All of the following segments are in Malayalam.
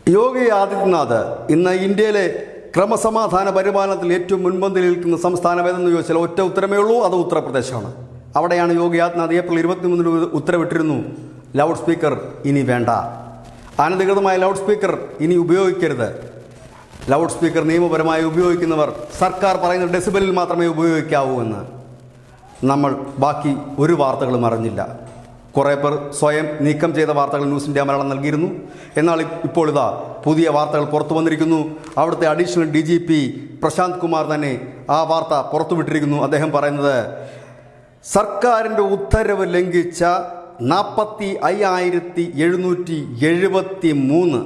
യോഗി ആദിത്യനാഥ് ഇന്ന് ഇന്ത്യയിലെ ക്രമസമാധാന പരിപാലനത്തിൽ ഏറ്റവും മുൻപന്തിയിൽ നിൽക്കുന്ന സംസ്ഥാനം ഏതെന്ന് ചോദിച്ചാൽ ഒറ്റ ഉത്തരമേ ഉള്ളൂ അത് ഉത്തർപ്രദേശാണ് അവിടെയാണ് യോഗി ആദിത്യനാഥ് ഏപ്രിൽ ഇരുപത്തിമൂന്നിന് ഉത്തരവിട്ടിരുന്നു ലൗഡ് സ്പീക്കർ ഇനി വേണ്ട അനധികൃതമായ ലൗഡ് സ്പീക്കർ ഇനി ഉപയോഗിക്കരുത് ലൗഡ് സ്പീക്കർ നിയമപരമായി ഉപയോഗിക്കുന്നവർ സർക്കാർ പറയുന്ന ഡെസിബലിൽ മാത്രമേ ഉപയോഗിക്കാവൂ എന്ന് നമ്മൾ ബാക്കി ഒരു വാർത്തകളും അറിഞ്ഞില്ല കുറേ പേർ സ്വയം നീക്കം ചെയ്ത വാർത്തകൾ ന്യൂസ് ഇന്ത്യ മലയാളം നൽകിയിരുന്നു എന്നാൽ ഇ- ഇപ്പോൾ ഇതാ പുതിയ വാർത്തകൾ പുറത്തു വന്നിരിക്കുന്നു അവിടുത്തെ additional D G P Prashant Kumar തന്നെ ആ വാർത്ത പുറത്തുവിട്ടിരിക്കുന്നു അദ്ദേഹം പറയുന്നത് സർക്കാരിൻ്റെ ഉത്തരവ് ലംഘിച്ച നാൽപ്പത്തി അയ്യായിരത്തി എഴുന്നൂറ്റി എഴുപത്തി മൂന്ന്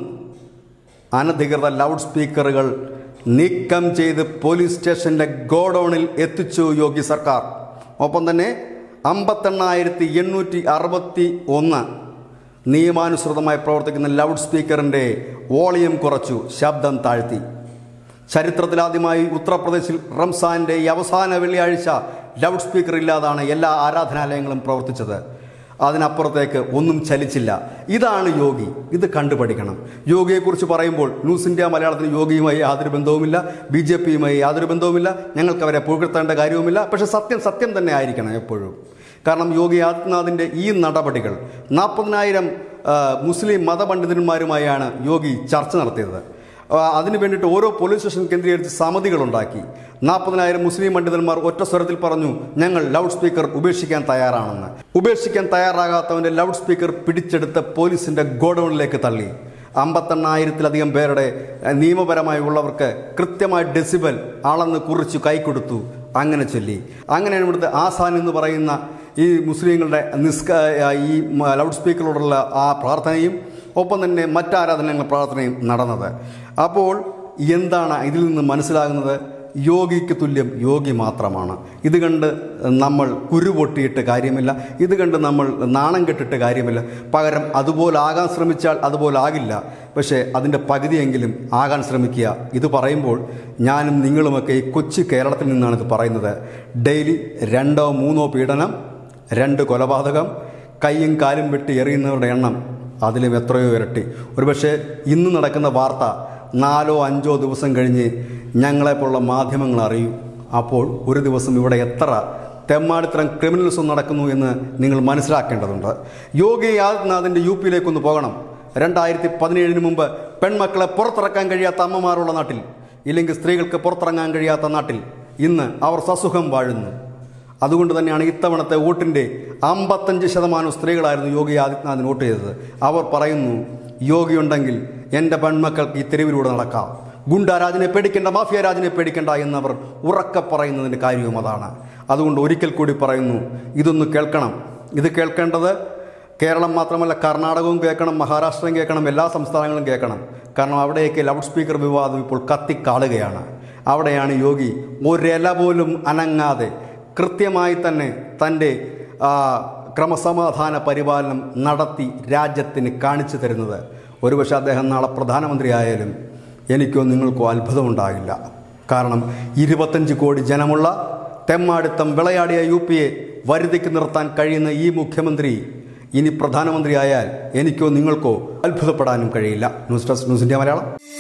അനധികൃത ലൗഡ് സ്പീക്കറുകൾ നീക്കം ചെയ്ത് പോലീസ് സ്റ്റേഷന്റെ ഗോഡൌണിൽ എത്തിച്ചു യോഗി സർക്കാർ ഒപ്പം തന്നെ അമ്പത്തെണ്ണായിരത്തി എണ്ണൂറ്റി അറുപത്തി ഒന്ന് നിയമാനുസൃതമായി പ്രവർത്തിക്കുന്ന ലൗഡ് സ്പീക്കറിൻ്റെ വോളിയം കുറച്ചു ശബ്ദം താഴ്ത്തി ചരിത്രത്തിലാദ്യമായി ഉത്തർപ്രദേശിൽ റംസാന്റെ ഈ അവസാന വെള്ളിയാഴ്ച ലൗഡ് സ്പീക്കർ ഇല്ലാതാണ് എല്ലാ ആരാധനാലയങ്ങളും പ്രവർത്തിച്ചത് അതിനപ്പുറത്തേക്ക് ഒന്നും ചലിച്ചില്ല ഇതാണ് യോഗി ഇത് കണ്ടുപഠിക്കണം യോഗിയെക്കുറിച്ച് പറയുമ്പോൾ ന്യൂസ് ഇന്ത്യ മലയാളത്തിന് യോഗിയുമായി യാതൊരു ബന്ധവുമില്ല ബി ജെ പിയുമായി യാതൊരു ബന്ധവുമില്ല ഞങ്ങൾക്ക് അവരെ പുകഴ്ത്തേണ്ട കാര്യവുമില്ല പക്ഷേ സത്യം സത്യം തന്നെ ആയിരിക്കണം എപ്പോഴും കാരണം യോഗി ആദിത്യനാഥിൻ്റെ ഈ നടപടികൾ നാൽപ്പതിനായിരം മുസ്ലിം മതപണ്ഡിതന്മാരുമായാണ് യോഗി ചർച്ച നടത്തിയത് ആ, അതിനു വേണ്ടിയിട്ട് ഓരോ പോലീസ് സ്റ്റേഷൻ കേന്ദ്രീകരിച്ച് സമിതികളുണ്ടാക്കി നാൽപ്പതിനായിരം മുസ്ലിം പണ്ഡിതന്മാർ ഒറ്റ സ്വരത്തിൽ പറഞ്ഞു ഞങ്ങൾ ലൗഡ് സ്പീക്കർ ഉപേക്ഷിക്കാൻ തയ്യാറാണെന്ന് ഉപേക്ഷിക്കാൻ തയ്യാറാകാത്തവന്റെ ലൗഡ് സ്പീക്കർ പിടിച്ചെടുത്ത് പോലീസിന്റെ ഗോഡൌണിലേക്ക് തള്ളി അമ്പത്തെണ്ണായിരത്തിലധികം പേരുടെ അഹ്, നിയമപരമായി ഉള്ളവർക്ക് കൃത്യമായി ഡെസിബൽ അളന്ന് കുറിച്ചു കൈക്കൊടുത്തു അങ്ങനെ ചൊല്ലി അങ്ങനെയാണ് ഇവിടുത്തെ ആസാൻ എന്ന് പറയുന്ന ഈ മുസ്ലിങ്ങളുടെ നിസ്ക ഈ മ- ലൗഡ് സ്പീക്കറിലോടുള്ള ആ പ്രാർത്ഥനയും ഒപ്പം തന്നെ മറ്റാരാധനകൾ പ്രാർത്ഥനയും നടന്നത് അപ്പോൾ എന്താണ് ഇതിൽ നിന്ന് മനസ്സിലാകുന്നത് യോഗിക്ക് തുല്യം യോഗി മാത്രമാണ് ഇത് കണ്ട് നമ്മൾ കുരുപൊട്ടിയിട്ട് കാര്യമില്ല ഇത് കണ്ട് നമ്മൾ നാണം കെട്ടിട്ട് കാര്യമില്ല പകരം അതുപോലെ ആകാൻ ശ്രമിച്ചാൽ അതുപോലെ ആകില്ല പക്ഷേ അതിൻ്റെ പകുതിയെങ്കിലും ആകാൻ ശ്രമിക്കുക ഇത് പറയുമ്പോൾ ഞാനും നിങ്ങളുമൊക്കെ ഈ കൊച്ചു കേരളത്തിൽ നിന്നാണ് ഇത് പറയുന്നത് ഡെയിലി രണ്ടോ മൂന്നോ പീഡനം രണ്ട് കൊലപാതകം കൈയും കാലും വെട്ടി എറിയുന്നവരുടെ എണ്ണം അതിലും എത്രയോ ഇരട്ടി ഒരുപക്ഷെ ഇന്ന് നടക്കുന്ന വാർത്ത നാലോ അഞ്ചോ ദിവസം കഴിഞ്ഞ് ഞങ്ങളെപ്പോലുള്ള മാധ്യമങ്ങൾ അറിയൂ അപ്പോൾ ഒരു ദിവസം ഇവിടെ എത്ര തെമ്മാടിത്തരം ക്രിമിനൽസും നടക്കുന്നു എന്ന് നിങ്ങൾ മനസ്സിലാക്കേണ്ടതുണ്ട് യോഗി ആദിത്യനാഥിൻ്റെ യു പിയിലേക്കൊന്ന് പോകണം രണ്ടായിരത്തി പതിനേഴിന് മുമ്പ് പെൺമക്കളെ പുറത്തിറക്കാൻ കഴിയാത്ത അമ്മമാരുള്ള നാട്ടിൽ ഇല്ലെങ്കിൽ സ്ത്രീകൾക്ക് പുറത്തിറങ്ങാൻ കഴിയാത്ത നാട്ടിൽ ഇന്ന് അവർ സസുഖം വാഴുന്നു അതുകൊണ്ട് തന്നെയാണ് ഇത്തവണത്തെ വോട്ടിൻ്റെ അമ്പത്തഞ്ച് ശതമാനം സ്ത്രീകളായിരുന്നു യോഗി ആദിത്യനാഥിന് വോട്ട് ചെയ്തത് അവർ പറയുന്നു യോഗി ഉണ്ടെങ്കിൽ എൻ്റെ പെൺമക്കൾക്ക് ഈ തെരുവിലൂടെ നടക്കാം ഗുണ്ടാരാജിനെ പേടിക്കേണ്ട മാഫിയ രാജിനെ പേടിക്കേണ്ട എന്നവർ ഉറക്കെ പറയുന്നതിൻ്റെ കാര്യവും അതാണ് അതുകൊണ്ട് ഒരിക്കൽ കൂടി പറയുന്നു ഇതൊന്ന് കേൾക്കണം ഇത് കേൾക്കേണ്ടത് കേരളം മാത്രമല്ല കർണാടകവും കേൾക്കണം മഹാരാഷ്ട്രയും കേൾക്കണം എല്ലാ സംസ്ഥാനങ്ങളും കേൾക്കണം കാരണം അവിടെയൊക്കെ ലൗഡ് സ്പീക്കർ വിവാദം ഇപ്പോൾ കത്തിക്കാളുകയാണ് അവിടെയാണ് യോഗി ഒരില പോലും അനങ്ങാതെ കൃത്യമായി തന്നെ തൻ്റെ ആ, ക്രമസമാധാന പരിപാലനം നടത്തി രാജ്യത്തിന് കാണിച്ചു തരുന്നത് ഒരുപക്ഷെ അദ്ദേഹം നാളെ പ്രധാനമന്ത്രിയായാലും എനിക്കോ നിങ്ങൾക്കോ അത്ഭുതമുണ്ടാകില്ല കാരണം ഇരുപത്തഞ്ച് കോടി ജനമുള്ള തെമ്മാടിത്തം വിളയാടിയ യു പിയെ വരുതിക്ക് നിർത്താൻ കഴിയുന്ന ഈ മുഖ്യമന്ത്രി ഇനി പ്രധാനമന്ത്രിയായാൽ എനിക്കോ നിങ്ങൾക്കോ അത്ഭുതപ്പെടാനും കഴിയില്ല news desk news India Malayalam